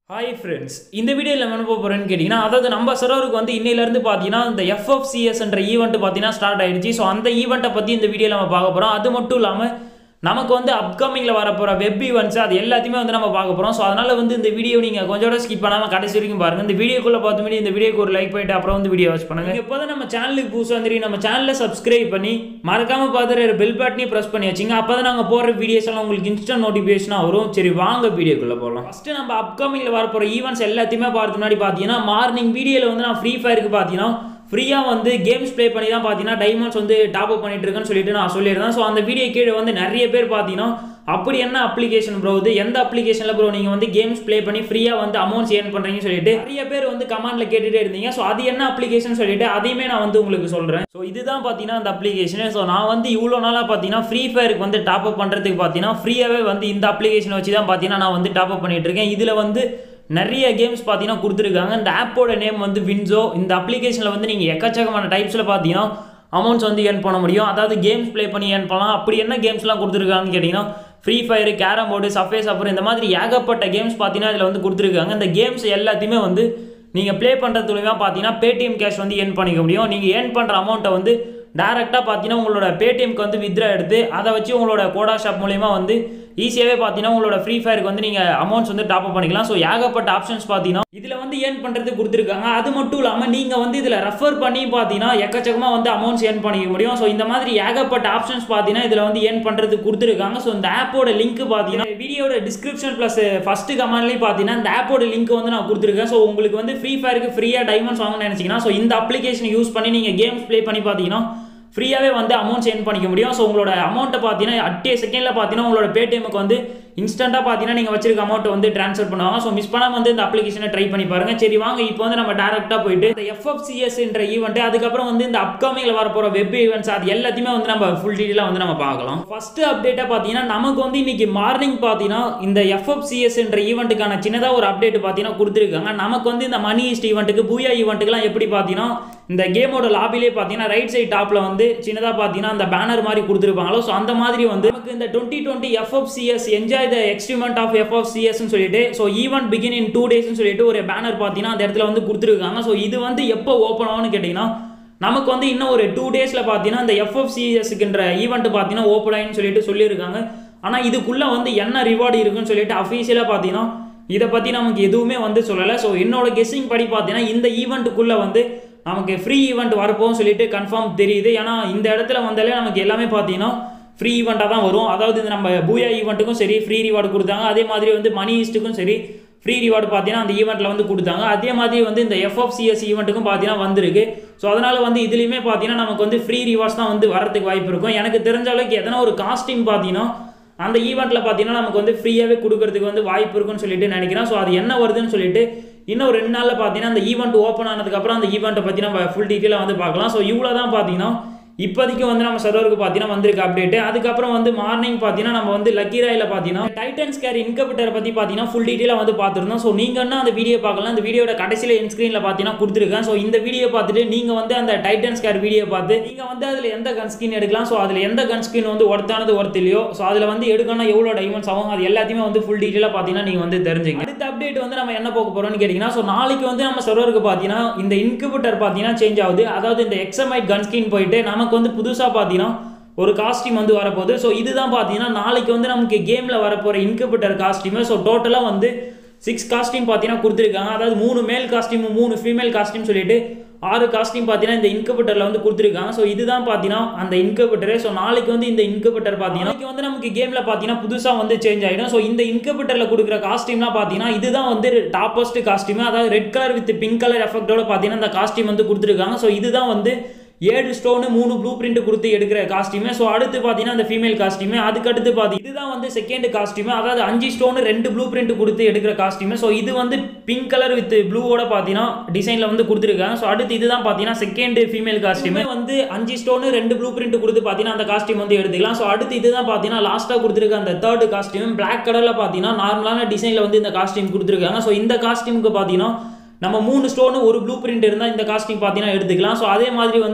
hi friends இந்த வீடியோவில் என்ன போக போகிறேன்னு கேட்டிங்கன்னா அதாவது நம்ம சர்வருக்கு வந்து இன்னையிலேருந்து பார்த்தீங்கன்னா இந்த எஃப்எஃப்சிஎஸ்ன்ற ஈவெண்ட் பார்த்தீங்கன்னா ஸ்டார்ட் ஆயிடுச்சு ஸோ அந்த ஈவெண்ட்டை பற்றி இந்த வீடியோவில் நம்ம பார்க்க போகிறோம் அது மட்டும் இல்லாமல் நமக்கு வந்து அப்கமிங்கில் வரப்போகிற வெப் ஈவெண்ட்ஸ் அது எல்லாத்தையுமே வந்து நம்ம பார்க்க போகிறோம் ஸோ அதனால் வந்து இந்த வீடியோ நீங்கள் கொஞ்சம் ஸ்கிப் பண்ணாமல் கடைசி வரைக்கும் பாருங்கள் இந்த வீடியோக்குள்ளே பார்த்து முன்னாடி இந்த வீடியோக்கு ஒரு லைக் பண்ணிட்டு அப்புறம் வந்து வீடியோ வாட்ச் பண்ணுங்கள் இப்போ தான் நம்ம சேனலுக்கு புதுசாக வந்துட்டு நம்ம சேனலை சப்ஸ்கிரைப் பண்ணி மறக்காமல் பார்த்துட்டு பெல் பட்டனையும் ப்ரெஸ் பண்ணி வச்சிங்க அப்போ தான் நாங்கள் போடுற வீடியோஸ் எல்லாம் உங்களுக்கு இன்ஸ்டன்ட் நோட்டிஃபிகேஷனாக வரும் சரி வாங்க வீடியோக்குள்ளே போகலாம் ஃபஸ்ட்டு நம்ம அப்கமிங்கில் வரப்போகிற ஈவெண்ட்ஸ் எல்லாத்தையுமே பார்த்து முன்னாடி பார்த்தீங்கன்னா மார்னிங் வீடியோவில் வந்து நான் ஃப்ரீ ஃபயருக்கு பார்த்தீங்கன்னா ஃப்ரீயாக வந்து கேம்ஸ் ப்ளே பண்ணி தான் பார்த்தீங்கன்னா டைமண்ட்ஸ் வந்து டாப் அப் பண்ணிட்டு இருக்கேன்னு சொல்லிட்டு நான் சொல்லியிருந்தேன் ஸோ அந்த வீடியோ கீழே வந்து நிறைய பேர் பார்த்தீங்கன்னா அப்படி என்ன அப்ளிகேஷன் ப்ரோ இது எந்த அப்ளிகேஷனில் ப்ரோ நீங்கள் வந்து கேம்ஸ் ப்ளே பண்ணி ஃப்ரீயாக வந்து அமௌண்ட்ஸ் ஏர்ன் பண்ணுறீங்கன்னு சொல்லிட்டு நிறைய பேர் வந்து கமெண்ட்டில் கேட்டுகிட்டே இருந்தீங்க ஸோ அது என்ன அப்ளிகேஷன் சொல்லிட்டு அதையுமே நான் வந்து உங்களுக்கு சொல்கிறேன் ஸோ இதுதான் பார்த்தீங்கன்னா அந்த அப்ளிகேஷன் ஸோ நான் வந்து இவ்வளோ நாளாக பார்த்தீங்கன்னா ஃப்ரீ ஃபயருக்கு வந்து டாப் அப் பண்ணுறதுக்கு பார்த்தீங்கன்னா ஃப்ரீயாகவே வந்து இந்த அப்ளிகேஷன் வச்சு தான் பார்த்தீங்கன்னா நான் வந்து டாப் அப் பண்ணிட்டு இருக்கேன் இதில் வந்து நிறைய கேம்ஸ் பார்த்தீங்கன்னா கொடுத்துருக்காங்க இந்த ஆப்போட நேம் வந்து வின்சோ இந்த அப்ளிகேஷனில் வந்து நீங்கள் எக்கச்சக்கமான டைப்ஸில் பார்த்தீங்கன்னா அமௌண்ட்ஸ் வந்து ஏர்ன் பண்ண முடியும் அதாவது கேம்ஸ் ப்ளே பண்ணி ஏர்ன் பண்ணலாம் அப்படி என்ன கேம்ஸ்லாம் கொடுத்துருக்காங்கன்னு கேட்டிங்கன்னா ஃப்ரீ ஃபயர் கேரம் போர்டு சஃபே சஃபர் இந்த மாதிரி ஏகப்பட்ட கேம்ஸ் பார்த்தீங்கன்னா இதில் வந்து கொடுத்துருக்காங்க இந்த கேம்ஸ் எல்லாத்தையுமே வந்து நீங்கள் ப்ளே பண்ணுறது மூலியமாக பார்த்தீங்கன்னா பேடிஎம் கேஷ் வந்து ஏர்ன் பண்ணிக்க முடியும் நீங்கள் ஏர்ன் பண்ணுற அமௌண்ட்டை வந்து டேரெக்டாக பார்த்தீங்கன்னா உங்களோட பேடிஎம்க்கு வந்து வித்ரா எடுத்து அதை வச்சு உங்களோட கோடா ஷாப் மூலிமா வந்து ஈஸியாகவே பார்த்தீங்கன்னா உங்களோட ஃப்ரீ ஃபயருக்கு வந்து நீங்கள் அமௌண்ட்ஸ் வந்து டாப் அப் பண்ணிக்கலாம் ஸோ ஏகப்பட்ட ஆப்ஷன்ஸ் பார்த்தீங்கன்னா இதில் வந்து ஏர்ன் பண்ணுறது கொடுத்துருக்காங்க அது மட்டும் இல்லாமல் நீங்கள் வந்து இதில் ரெஃபர் பண்ணி பார்த்தீங்கன்னா எக்கச்சக்கமாக வந்து அமௌண்ட்ஸ் ஏர்ன் பண்ணிக்க முடியும் ஸோ இந்த மாதிரி ஏகப்பட்ட ஆப்ஷன்ஸ் பார்த்தீங்கன்னா இதில் வந்து ஏர்ன் பண்ணுறது கொடுத்துருக்காங்க ஸோ இந்த ஆப்போட லிங்க் பார்த்தீங்கன்னா வீடியோட டிஸ்கிரிப்ஷன் ப்ளஸ் ஃபஸ்ட்டு கமெண்ட்லேயும் பார்த்தீங்கன்னா இந்த ஆப்போட லிங்க் வந்து நான் கொடுத்துருக்கேன் ஸோ உங்களுக்கு வந்து ஃப்ரீ ஃபயருக்கு ஃப்ரீயாக டைமண்ட்ஸ் வாங்கணும்னு நினச்சிங்கன்னா ஸோ இந்த அப்ளிகேஷன் யூஸ் பண்ணி நீங்கள் கேம்ஸ் ப்ளே பண்ணி பார்த்தீங்கன்னா ஃப்ரீயாகவே வந்து அமௌண்ட்ஸ் ஏர்ன் பண்ணிக்க முடியும் ஸோ உங்களோட அமௌண்ட்டை பார்த்தீங்கன்னா அட்டே செகண்டில் பார்த்தீங்கன்னா உங்களோட பேடிஎம்க்கு வந்து இன்ஸ்டண்ட்டாக பார்த்தீங்கன்னா நீங்கள் வச்சிருக்க அமௌண்ட்டை வந்து ட்ரான்ஸ்ஃபர் பண்ணுவாங்க ஸோ மிஸ் பண்ணாமல் வந்து இந்த அப்ளிகேஷனை ட்ரை பண்ணி பாருங்கள் சரி வாங்க இப்போ வந்து நம்ம டேரெக்டாக போயிட்டு இந்த எஃப்எஃப்சிஎஸ்ன்ற ஈவெண்ட் அதுக்கப்புறம் வந்து இந்த அப்கமிங்கில் வரப்போகிற வெப் ஈவெண்ட்ஸ் அது எல்லாத்தையுமே வந்து நம்ம ஃபுல் டீட்டெயிலாக வந்து நம்ம பார்க்கலாம் ஃபஸ்ட்டு அப்டேட்டாக பார்த்தீங்கன்னா நமக்கு வந்து இன்னைக்கு மார்னிங் பார்த்தீங்கன்னா இந்த எஃப்எஃப்சிஎஸ்ன்ற ஈவெண்ட்டுக்கான சின்னதாக ஒரு அப்டேட் பார்த்தீங்கன்னா கொடுத்துருக்காங்க நமக்கு வந்து இந்த மணி ஈஸ்ட் ஈவெண்ட்டுக்கு பூயா ஈவெண்ட்டுக்குலாம் எப்படி பார்த்தீங்கன்னா இந்த கேமோட லாபிலே பார்த்தீங்கன்னா ரைட் சைட் டாப்பில் வந்து சின்னதாக பார்த்தீங்கன்னா அந்த பேனர் மாதிரி கொடுத்துருப்பாங்களோ ஸோ அந்த மாதிரி வந்து நமக்கு இந்த twenty twenty FFCS enjoy the excitement of எஃப்எஃப்சிஎஸ்னு சொல்லிட்டு so event begin in two டேஸ்னு சொல்லிட்டு ஒரு பேனர் பார்த்தீங்கன்னா அந்த இடத்துல வந்து கொடுத்துருக்காங்க ஸோ இது வந்து எப்போ ஓப்பன் ஆகும்னு கேட்டிங்கன்னா நமக்கு வந்து இன்னும் ஒரு டூ டேஸில் பார்த்தீங்கன்னா இந்த எஃப்எஃப்சிஎஸ்க்குன்ற ஈவெண்ட் பார்த்தீங்கன்னா ஓப்பன் ஆகின்னு சொல்லிட்டு சொல்லியிருக்காங்க ஆனால் இதுக்குள்ளே வந்து என்ன ரிவார்டு இருக்குன்னு சொல்லிட்டு அஃபீஷியலாக பார்த்தீங்கன்னா இதை பற்றி நமக்கு எதுவுமே வந்து சொல்லலை ஸோ என்னோட கெஸ்ஸிங் படி பார்த்தீங்கன்னா இந்த ஈவெண்ட்டுக்குள்ளே வந்து நமக்கு ஃப்ரீ ஈவெண்ட் வரப்போன்னு சொல்லிட்டு கன்ஃபார்ம் தெரியுது ஏன்னா இந்த இடத்துல வந்தாலே நமக்கு எல்லாமே பார்த்தீங்கன்னா ஃப்ரீ ஈவெண்ட்டாக தான் வரும் அதாவது இந்த நம்ம பூயா ஈவெண்ட்டுக்கும் சரி ஃப்ரீ ரிவார்டு கொடுத்தாங்க அதே மாதிரி வந்து மணி ஈஸ்ட்டுக்கும் சரி ஃப்ரீ ரிவார்டு பார்த்தீங்கன்னா அந்த ஈவெண்ட்டில் வந்து கொடுத்தாங்க அதே மாதிரி வந்து இந்த எஃப்எஃப்சிஎஸ் ஈவெண்ட்டுக்கும் பார்த்தீங்கன்னா வந்திருக்கு ஸோ அதனால் வந்து இதுலேயுமே பார்த்தீங்கன்னா நமக்கு வந்து ஃப்ரீ ரிவார்ட்ஸ் தான் வந்து வரதுக்கு வாய்ப்பு இருக்கும் எனக்கு தெரிஞ்ச அளவுக்கு எதனா ஒரு காஸ்டியூம் பார்த்தீங்கன்னா அந்த ஈவெண்ட்டில் பார்த்தீங்கன்னா நமக்கு வந்து ஃப்ரீயாகவே கொடுக்கறதுக்கு வந்து வாய்ப்பு இருக்குன்னு சொல்லிட்டு நினைக்கிறேன் ஸோ அது என்ன வருதுன்னு சொல்லிட்டு இன்னும் ரெண்டு நாளில் பார்த்தீங்கன்னா அந்த ஈவெண்ட் ஓப்பன் ஆனதுக்கப்புறம் அந்த ஈவெண்ட்டை பற்றி நம்ம ஃபுல் டீட்டெயிலாக வந்து பார்க்கலாம் ஸோ இவ்வளோ தான் பார்த்தீங்கன்னா இப்போதைக்கு வந்து நம்ம சர்வருக்கு பார்த்தீங்கன்னா வந்திருக்கு அப்டேட் அதுக்கப்புறம் வந்து மார்னிங் பார்த்தீங்கன்னா நம்ம வந்து லக்கி ராயில் பார்த்தீங்கன்னா டைட்டன்ஸ் கேர் இன்கபிட்டரை பற்றி பார்த்தீங்கன்னா ஃபுல் டீட்டெயிலாக வந்து பார்த்துருந்தோம் ஸோ நீங்கள் என்ன அந்த வீடியோ பார்க்கலாம் அந்த வீடியோட கடைசியில் என் ஸ்க்ரீனில் பார்த்தீங்கன்னா கொடுத்துருக்கேன் ஸோ இந்த வீடியோ பார்த்துட்டு நீங்கள் வந்து அந்த டைட்டன்ஸ் கேர் வீடியோ பார்த்து நீங்கள் வந்து அதில் எந்த கன் ஸ்கின் எடுக்கலாம் ஸோ அதில் எந்த கன் ஸ்கின் வந்து ஒர்த்தானது ஒர்த் இல்லையோ ஸோ அதில் வந்து எடுக்கணும் எவ்வளோ டைமண்ட்ஸ் ஆகும் அது எல்லாத்தையுமே வந்து ஃபுல் டீட்டெயிலாக பார்த்தீங்கன்னா நீங்கள் வந்து தெரிஞ்சுங்க அடுத்த அப்டேட் வந்து நம்ம என்ன போக போகிறோம்னு கேட்டிங்கன்னா ஸோ நாளைக்கு வந்து நம்ம சர்வருக்கு பார்த்தீங்கன்னா இந்த இன்குபிட்டர் பார்த்தீங்கன்னா சேஞ்ச் ஆகுது அதாவது இந்த எக்ஸமைட் கன் ஸ்கின் போயிட்டு நமக்கு வந்து புதுசாக பார்த்தீங்கன்னா ஒரு காஸ்டியூம் வந்து வரப்போகுது ஸோ இதுதான் பார்த்தீங்கன்னா நாளைக்கு வந்து நமக்கு கேமில் வரப்போகிற இன்குபிட்டர் காஸ்டியூமு ஸோ டோட்டலாக வந்து சிக்ஸ் காஸ்டியூம் பார்த்தீங்கன்னா கொடுத்துருக்காங்க அதாவது மூணு மேல் காஸ்டியூம் மூணு ஃபீமேல் காஸ்டியூம் சொல்லிட்டு ஆறு காஸ்டியூம் பார்த்தீங்கன்னா இந்த இன்குபேட்டரில் வந்து கொடுத்துருக்காங்க ஸோ இதுதான் பார்த்தீங்கன்னா அந்த இன்குபேட்டரு ஸோ நாளைக்கு வந்து இந்த இன்குபேட்டர் பார்த்தீங்கன்னா நாளைக்கு வந்து நமக்கு கேமில் பார்த்தீங்கன்னா புதுசாக வந்து சேஞ்ச் ஆகிடும் ஸோ இந்த இன்குபேட்டரில் கொடுக்குற காஸ்டியூம்லாம் பார்த்தீங்கன்னா இதுதான் வந்து டாப்பஸ்ட் காஸ்டியூம் அதாவது red colour with pink colour எஃபெக்டோட பார்த்தீங்கன்னா இந்த காஸ்டியூம் வந்து கொடுத்துருக்காங்க ஸோ இதுதான் வந்து ஏழு ஸ்டோனு மூணு ப்ளூ பிரிண்ட் கொடுத்து எடுக்கிற காஸ்டியூமு ஸோ அடுத்து பார்த்தீங்கன்னா அந்த ஃபீமேல் காஸ்டியூமு அதுக்கு அடுத்து பார்த்தி இதுதான் வந்து செகண்ட் காஸ்டியூமு அதாவது அஞ்சு ஸ்டோனு ரெண்டு ப்ளூ பிரிண்ட் கொடுத்து எடுக்கிற காஸ்டியூமு ஸோ இது வந்து பிங்க் கலர் வித் ப்ளூவோட பார்த்தீங்கன்னா டிசைனில் வந்து கொடுத்துருக்காங்க ஸோ அடுத்து இதுதான் பார்த்தீங்கன்னா செகண்ட் ஃபீமேல் காஸ்டியூமு வந்து அஞ்சு ஸ்டோனு ரெண்டு ப்ளூ பிரிண்ட் கொடுத்து பார்த்தீங்கன்னா அந்த காஸ்டியூம் வந்து எடுத்துக்கலாம் ஸோ அடுத்து இதுதான் பார்த்தீங்கன்னா லாஸ்ட்டாக கொடுத்துருக்க அந்த தேர்ட் காஸ்டியூம் பிளாக் கலரில் பார்த்தீங்கன்னா நார்மலான டிசைனில் வந்து இந்த காஸ்டியூம் கொடுத்துருக்காங்க ஸோ இந்த காஸ்டியூமுக்கு பார்த்தீங்கன்னா நம்ம மூணு ஸ்டோனு ஒரு ப்ளூ பிரிண்ட் இருந்தால் இந்த காஸ்டியூம் பார்த்தீங்கன்னா எடுத்துக்கலாம் ஸோ அதே மாதிரி வந்து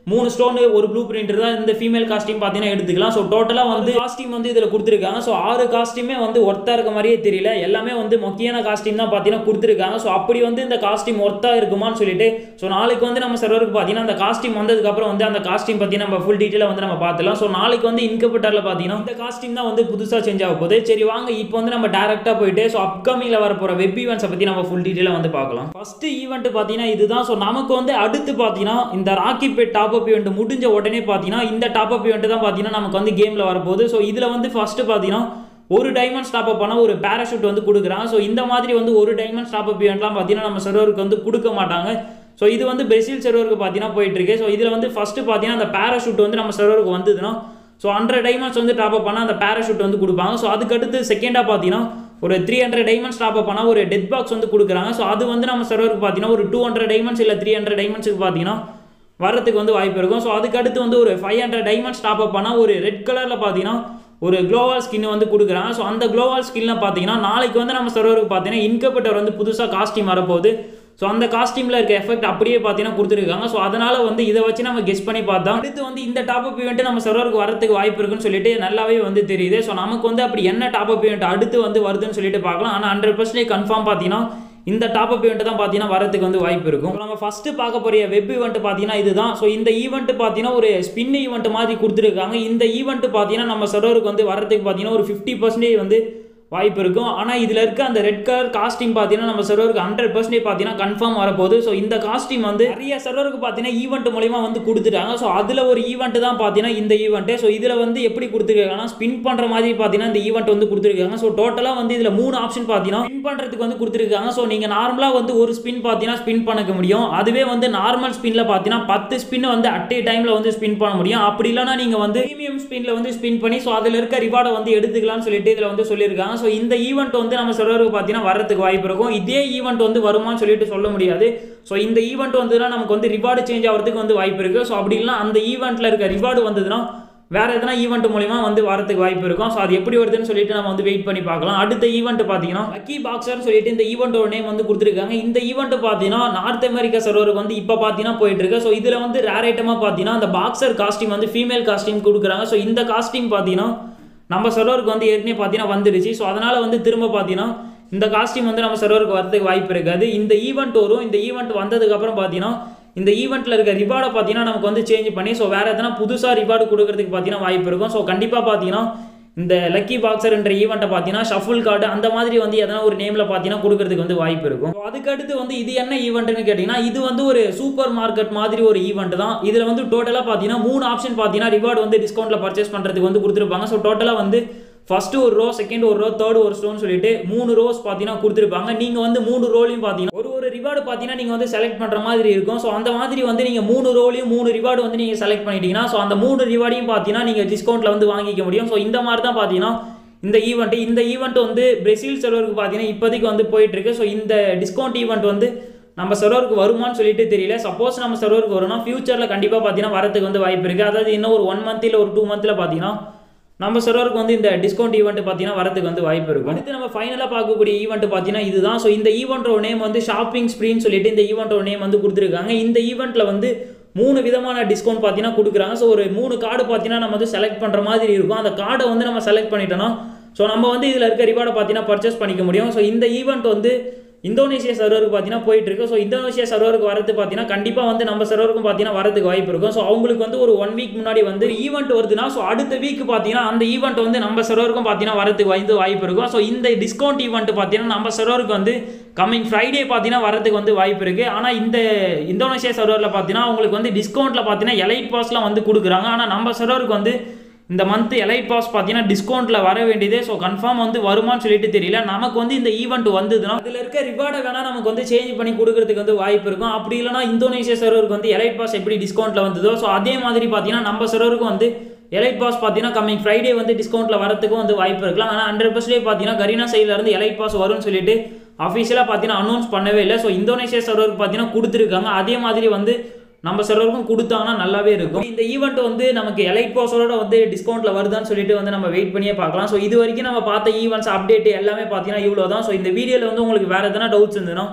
மூணு ஸ்டோன் ஒரு ப்ளூ பிரிண்ட் தான் இந்த ஃபீமேல் காஸ்டியூம் பார்த்தீங்கன்னா எடுத்துக்கலாம் ஸோ டோட்டலாக வந்து காஸ்டியூம் வந்து இதில் கொடுத்துருக்காங்க ஸோ ஆறு காஸ்டியூமே வந்து ஒர்த்தாக இருக்க மாதிரியே தெரியல எல்லாமே வந்து முக்கியமான காஸ்டியூம் தான் பார்த்தீங்கன்னா கொடுத்துருக்காங்க ஸோ அப்படி வந்து இந்த காஸ்டியூம் ஒர்த்தாக இருக்குமான்னு சொல்லிட்டு ஸோ நாளைக்கு வந்து நம்ம சர்வருக்கு பார்த்தீங்கன்னா அந்த காஸ்டியூம் வந்ததுக்கப்புறம் வந்து அந்த காஸ்டியூம் பற்றி நம்ம ஃபுல் டீட்டெயிலாக வந்து நம்ம பார்த்துலாம் ஸோ நாளைக்கு வந்து இன்கபட்டரில் பார்த்தீங்கன்னா இந்த காஸ்டியூம் தான் வந்து புதுசாக சேஞ்ச் ஆக போகுது சரி வாங்க இப்போ வந்து நம்ம டேரெக்டாக போயிட்டு ஸோ அப்கமிங்கில் வர போகிற வெப் ஈவெண்ட்ஸை பற்றி நம்ம ஃபுல் டீட்டெயிலாக வந்து பார்க்கலாம் ஃபர்ஸ்ட் ஈவெண்ட் பார்த்தீங்கன்னா இதுதான் ஸோ நமக்கு வந்து அடுத்து பார்த்தீங்கன்னா இந்த Rockie pet top up event முடிஞ்ச உடனே பார்த்தீங்கன்னா இந்த டாப் அப் ஈவெண்ட் தான் பார்த்தீங்கன்னா நமக்கு வந்து கேமில் வரப்போகுது ஸோ இதில் வந்து ஃபர்ஸ்ட் பார்த்தீங்கன்னா ஒரு டைமண்ட் ஸ்டாப் அப் பண்ணால் ஒரு பேராஷூட் வந்து கொடுக்குறான் ஸோ இந்த மாதிரி வந்து ஒரு டைமண்ட் ஸ்டாப் அப் ஈவெண்ட்லாம் பார்த்தீங்கன்னா நம்ம சர்வருக்கு வந்து கொடுக்க மாட்டாங்க ஸோ இது வந்து பிரேசில் சர்வருக்கு பார்த்தீங்கன்னா போயிட்டு இருக்கு ஸோ இதில் வந்து ஃபர்ஸ்ட் பார்த்தீங்கன்னா அந்த பேராஷூட் வந்து நம்ம சர்வருக்கு வந்ததுன்னா ஸோ ஹண்ட்ரட் டைமண்ட்ஸ் வந்து டாப் அப் பண்ணால் அந்த பேராஷூட் வந்து கொடுப்பாங்க ஸோ அதுக்கடுத்து செகண்டாக பார்த்தீங்கன்னா ஒரு three hundred diamonds top up பண்ணால் ஒரு டெத் பாக்ஸ் வந்து கொடுக்குறாங்க ஸோ அது வந்து நம்ம சர்வருக்கு பார்த்தீங்கன்னா ஒரு டூ ஹண்ட்ரட் டைமண்ட்ஸ் இல்லை த்ரீ ஹண்ட்ரட் டைமண்ட்ஸுக்கு பார்த்தீங்கன்னா வரதுக்கு வந்து வாய்ப்பு இருக்கும் ஸோ அதுக்கடுத்து வந்து ஒரு five hundred diamonds top up பண்ணால் ஒரு ரெட் கலரில் பார்த்தீங்கன்னா ஒரு க்ளோவால் ஸ்கின் வந்து கொடுக்குறாங்க ஸோ அந்த க்ளோவால் ஸ்கின்ல பார்த்தீங்கன்னா நாளைக்கு வந்து நம்ம சர்வருக்கு பார்த்தீங்கன்னா இன்கபட்டர் வந்து புதுசாக காஸ்டியூம் வரப்போகுது ஸோ அந்த காஸ்டியூமில் இருக்க எஃபெக்ட் அப்படியே பார்த்தீங்கன்னா கொடுத்துருக்காங்க ஸோ அதனால் வந்து இதை வச்சு நம்ம கெஸ் பண்ணி பார்த்தோம் அடுத்து வந்து இந்த டாப் அப் ஈவெண்ட் நம்ம சர்வருக்கு வரதுக்கு வாய்ப்பு இருக்குன்னு சொல்லிட்டு நல்லாவே வந்து தெரியுது ஸோ நமக்கு வந்து அப்படி என்ன டாப் அப் ஈவெண்ட் அடுத்து வந்து வருதுன்னு சொல்லிட்டு பார்க்கலாம் ஆனால் ஹண்ட்ரட் பர்சன்டேஜ் கன்ஃபார்ம் பார்த்தீங்கன்னா இந்த டாப் அப் ஈவெண்ட் தான் பார்த்தீங்கன்னா வரதுக்கு வந்து வாய்ப்பு இருக்கும் நம்ம ஃபஸ்ட்டு பார்க்க போகிற வெப் ஈவெண்ட் பார்த்தீங்கன்னா இதுதான் ஸோ இந்த ஈவெண்ட் பார்த்தீங்கன்னா ஒரு ஸ்பின் ஈவெண்ட் மாதிரி கொடுத்துருக்காங்க இந்த ஈவெண்ட் பார்த்தீங்கன்னா நம்ம சர்வருக்கு வந்து வரதுக்கு பார்த்தீங்கன்னா ஒரு ஃபிஃப்டி பர்சன்டேஜ் வந்து வாய்ப்பு இருக்கும் ஆனால் இதில் இருக்க அந்த ரெட் கலர் காஸ்டியூம் பார்த்தீங்கன்னா நம்ம சர்வருக்கு ஹண்ட்ரட் பர்சன்டேஜ் பார்த்தீங்கன்னா கன்ஃபார்ம் வரப்போகுது ஸோ இந்த காஸ்டியூம் வந்து நிறைய சர்வருக்கு பார்த்தீங்கன்னா ஈவெண்ட் மூலியமா வந்து கொடுத்துட்டாங்க ஸோ அதில் ஒரு ஈவெண்ட் தான் பார்த்தீங்கன்னா இந்த ஈவெண்ட்டு ஸோ இதில் வந்து எப்படி கொடுத்துருக்காங்கன்னா ஸ்பின் பண்ணுற மாதிரி பார்த்தீங்கன்னா இந்த ஈவெண்ட் வந்து கொடுத்துருக்காங்க ஸோ டோட்டலாக வந்து இதில் மூணு ஆப்ஷன் பார்த்தீங்கன்னா ஸ்பின் பண்ணுறதுக்கு வந்து கொடுத்துருக்காங்க ஸோ நீங்கள் நார்மலாக வந்து ஒரு ஸ்பின் பார்த்தீங்கன்னா ஸ்பின் பண்ணிக்க முடியும் அதுவே வந்து நார்மல் ஸ்பின்ல பார்த்தீங்கன்னா பத்து ஸ்பின் வந்து அட் ஏ டைமில் வந்து ஸ்பின் பண்ண முடியும் அப்படி இல்லைனா நீங்கள் வந்து ப்ரீமியம் ஸ்பின்ல வந்து ஸ்பின் பண்ணி ஸோ அதில் இருக்க ரிவார்டை வந்து எடுத்துக்கலாம்னு சொல்லிட்டு இதில் வந்து சொல்லியிருக்காங்க ஸோ இந்த ஈவெண்ட் வந்து நம்ம சர்வருக்கு பார்த்தீங்கன்னா வரதுக்கு வாய்ப்பு இருக்கும் இதே ஈவெண்ட் வந்து வருமான்னு சொல்லிட்டு சொல்ல முடியாது ஸோ இந்த ஈவெண்ட் வந்ததுன்னா நமக்கு வந்து ரிவார்டு சேஞ்ச் ஆகிறதுக்கு வந்து வாய்ப்பு இருக்குது ஸோ அப்படி இல்லைனா அந்த ஈவெண்ட்டில் இருக்க ரிவார்டு வந்ததுன்னா வேற எதனா ஈவெண்ட் மூலியமா வந்து வரதுக்கு வாய்ப்பு இருக்கும் ஸோ அது எப்படி வருதுன்னு சொல்லிட்டு நம்ம வந்து வெயிட் பண்ணி பார்க்கலாம் அடுத்த ஈவெண்ட் பார்த்தீங்கன்னா லக்கி பாக்ஸர்னு சொல்லிட்டு இந்த ஈவெண்ட்டோட நேம் வந்து கொடுத்துருக்காங்க இந்த ஈவெண்ட் பார்த்தீங்கன்னா நார்த் அமெரிக்கா சர்வருக்கு வந்து இப்போ பார்த்தீங்கன்னா போயிட்டு இருக்கு ஸோ இதில் வந்து ரேர் ஐட்டமாக பார்த்தீங்கன்னா அந்த பாக்ஸர் காஸ்டியூம் வந்து ஃபீமேல் காஸ்டியூம் கொடுக்குறாங்க ஸோ இந்த காஸ்டியூம் பார்த்தீங்கன்னா நம்ம சர்வருக்கு வந்து ஏற்கனவே பார்த்தீங்கன்னா வந்துடுச்சு ஸோ அதனால வந்து திரும்ப பார்த்தீங்கன்னா இந்த காஸ்டியூம் வந்து நம்ம சர்வருக்கு வரதுக்கு வாய்ப்பு இருக்காது இந்த ஈவெண்ட் வரும் இந்த ஈவெண்ட் வந்ததுக்கப்புறம் பார்த்தீங்கன்னா இந்த ஈவெண்ட்டில் இருக்க ரிவார்டை பார்த்தீங்கன்னா நமக்கு வந்து சேஞ்ச் பண்ணி ஸோ வேறு எதனா புதுசாக ரிவார்டு கொடுக்கறதுக்கு பார்த்தீங்கன்னா வாய்ப்பு இருக்கும் ஸோ கண்டிப்பாக பார்த்தீங்கன்னா இந்த லக்கி பாக்ஸர் என்ற ஈவெண்ட்டை பார்த்தீங்கன்னா ஷஃபுல் கார்டு அந்த மாதிரி வந்து எதனா ஒரு நேமில் பார்த்தீங்கன்னா கொடுக்கறதுக்கு வந்து வாய்ப்பு இருக்கும் So, அதுக்கடுத்து வந்து இது என்ன ஈவெண்ட்னு கேட்டிங்கன்னா இது வந்து ஒரு சூப்பர் மார்க்கெட் மாதிரி ஒரு ஈவெண்ட் தான் இதில் வந்து டோட்டலாக பார்த்தீங்கன்னா மூணு ஆப்ஷன் பார்த்தீங்கன்னா ரிவார்டு வந்து டிஸ்கவுண்ட்டில் பர்ச்சேஸ் பண்ணுறதுக்கு வந்து கொடுத்துருப்பாங்க ஸோ டோட்டலாக வந்து ஃபர்ஸ்ட் ஒரு ரோ செகண்ட் ஒரு ரோ தேர்ட் ஒரு ஸ்டோன் சொல்லிட்டு மூணு ரோஸ் பார்த்தீங்கன்னா கொடுத்துருப்பாங்க நீங்கள் வந்து மூணு ரோலையும் பார்த்தீங்கன்னா ஒரு ஒரு ரிவார்டு பார்த்தீங்கன்னா நீங்கள் வந்து செலக்ட் பண்ணுற மாதிரி இருக்கும் ஸோ அந்த மாதிரி வந்து நீங்கள் மூணு ரோலையும் மூணு ரிவார்டு வந்து நீங்கள் செலக்ட் பண்ணிட்டீங்கன்னா ஸோ அந்த மூணு ரிவார்டையும் பார்த்தீங்கன்னா நீங்கள் டிஸ்கவுண்ட்டில் வந்து வாங்கிக்க முடியும் ஸோ இந்த மாதிரி தான் பார்த்தீங்கன்னா இந்த ஈவெண்ட் இந்த ஈவெண்ட் வந்து பிரேசில் சர்வருக்கு பார்த்தீங்கன்னா இப்போதைக்கு வந்து போயிட்டு இருக்கு ஸோ இந்த டிஸ்கவுண்ட் ஈவெண்ட் வந்து நம்ம சர்வருக்கு வருமான்னு சொல்லிட்டு தெரியல சப்போஸ் நம்ம சர்வருக்கு வரும்னா ஃபியூச்சரில் கண்டிப்பாக பார்த்தீங்கன்னா வரதுக்கு வந்து வாய்ப்பு இருக்குது அதாவது இன்னும் ஒரு ஒன் மந்த் இல்லை ஒரு டூ மந்த்தில் பார்த்தீங்கன்னா நம்ம சர்வருக்கு வந்து இந்த டிஸ்கவுண்ட் ஈவெண்ட் பார்த்தீங்கன்னா வரதுக்கு வந்து வாய்ப்பு இருக்கும் அடுத்து நம்ம ஃபைனலாக பார்க்கக்கூடிய ஈவெண்ட் பார்த்தீங்கன்னா இதுதான் ஸோ இந்த ஈவெண்ட்டோட நேம் வந்து ஷாப்பிங் ஸ்ப்ரீன்னு சொல்லிட்டு இந்த ஈவெண்ட்டோட நேம் வந்து கொடுத்துருக்காங்க இந்த ஈவெண்ட்டில் வந்து மூணு விதமான டிஸ்கவுண்ட் பார்த்தீங்கன்னா கொடுக்குறாங்க ஸோ ஒரு மூணு கார்டு பார்த்தீங்கன்னா நம்ம வந்து செலக்ட் பண்ணுற மாதிரி இருக்கும் அந்த கார்டை வந்து நம்ம செலக்ட் பண்ணிட்டோம்னா ஸோ நம்ம வந்து இதில் இருக்க ரிவார்டை பார்த்தீங்கன்னா பர்ச்சேஸ் பண்ணிக்க முடியும் ஸோ இந்த ஈவெண்ட் வந்து இந்தோனேஷியா சர்வருக்கு பார்த்தீங்கன்னா போயிட்டு இருக்கு ஸோ இந்தோனேஷியா சர்வருக்கு வரது பார்த்தீங்கன்னா கண்டிப்பாக வந்து நம்ம சர்வருக்கும் பார்த்தீங்கன்னா வரதுக்கு வாய்ப்பு இருக்கும் ஸோ அவங்களுக்கு வந்து ஒரு ஒன் வீக் முன்னாடி வந்து ஈவெண்ட் வருதுன்னா ஸோ அடுத்த வீக் பார்த்தீங்கன்னா அந்த ஈவெண்ட் வந்து நம்ம சர்வருக்கும் பார்த்தீங்கன்னா வரதுக்கு வந்து வாய்ப்பு இருக்கும் ஸோ இந்த டிஸ்கவுண்ட் ஈவெண்ட் பார்த்தீங்கன்னா நம்ம சர்வருக்கு வந்து கம்மிங் ஃப்ரைடே பார்த்தீங்கன்னா வரதுக்கு வந்து வாய்ப்பு இருக்குது ஆனால் இந்த இந்தோனேஷியா சர்வரில் பார்த்தீங்கன்னா அவங்களுக்கு வந்து டிஸ்கவுண்ட்டில் பார்த்தீங்கன்னா எலைட் பாஸ்லாம் வந்து கொடுக்குறாங்க ஆனால் நம்ம சர்வருக்கு வந்து இந்த மந்த் எலைட் பாஸ் பார்த்தீங்கன்னா டிஸ்கவுண்ட்டில் வர வேண்டியதே ஸோ கன்ஃபார்ம் வந்து வருமான்னு சொல்லிட்டு தெரியல நமக்கு வந்து இந்த ஈவெண்ட் வந்ததுன்னா அதில் இருக்க ரிவார்டை வேணால் நமக்கு வந்து சேஞ்ச் பண்ணி கொடுக்கறதுக்கு வந்து வாய்ப்பு இருக்கும் அப்படி இல்லைனா இந்தோனேஷியா சர்வருக்கு வந்து எலைட் பாஸ் எப்படி டிஸ்கவுண்ட்டில் வந்ததோ ஸோ அதே மாதிரி பார்த்தீங்கன்னா நம்ம சர்வருக்கும் வந்து எலைட் பாஸ் பார்த்தீங்கன்னா கம்மிங் ஃப்ரைடே வந்து டிஸ்கவுண்ட்டில் வரதுக்கும் வந்து வாய்ப்பு இருக்கலாம் ஆனால் ஹண்ட்ரட் பர்சன்டேஜ் பார்த்தீங்கன்னா கரீனா சைடில் இருந்து எலைட் பாஸ் வரும்னு சொல்லிட்டு அஃபிஷியலாக பார்த்தீங்கன்னா அனௌன்ஸ் பண்ணவே இல்லை ஸோ இந்தோனேஷியா சர்வருக்கு பார்த்தீங்கன்னா கொடுத்துருக்காங்க அதே மாதிரி வந்து நம்ம சர்வருக்கும் கொடுத்தாங்கன்னா நல்லாவே இருக்கும் இந்த ஈவெண்ட் வந்து நமக்கு எலைட் பாஸோட வந்து டிஸ்கவுண்ட்டில் வருதான்னு சொல்லிட்டு வந்து நம்ம வெயிட் பண்ணியே பார்க்கலாம் ஸோ இது வரைக்கும் நம்ம பார்த்த ஈவெண்ட்ஸ் அப்டேட் எல்லாமே பார்த்தீங்கன்னா இவ்வளோ தான் ஸோ இந்த வீடியோவில் வந்து உங்களுக்கு வேறு எதனா டவுட்ஸ் இருந்ததுன்னா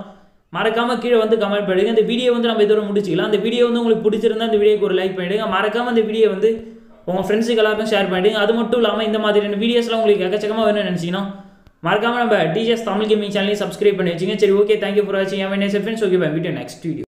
மறக்காமல் கீழே வந்து கமெண்ட் பண்ணிடுங்க இந்த வீடியோ வந்து நம்ம இதோட முடிச்சிக்கலாம் அந்த வீடியோ வந்து உங்களுக்கு பிடிச்சிருந்தா இந்த வீடியோக்கு ஒரு லைக் பண்ணிடுங்க மறக்காமல் இந்த வீடியோ வந்து உங்கள் ஃப்ரெண்ட்ஸுக்கு எல்லாருக்கும் ஷேர் பண்ணிடுங்க அது மட்டும் இல்லாமல் இந்த மாதிரியான வீடியோஸ்லாம் உங்களுக்கு எக்கச்சக்கமாக வேணும்னு நினச்சிங்கன்னா மறக்காமல் நம்ம டிஜிஎஸ் தமிழ் கேமிங் சேனலையும் சப்ஸ்கிரைப் பண்ணி வச்சுங்க சரி ஓகே தேங்க்யூ ஃபார் வாட்சிங் friends okay bye video next video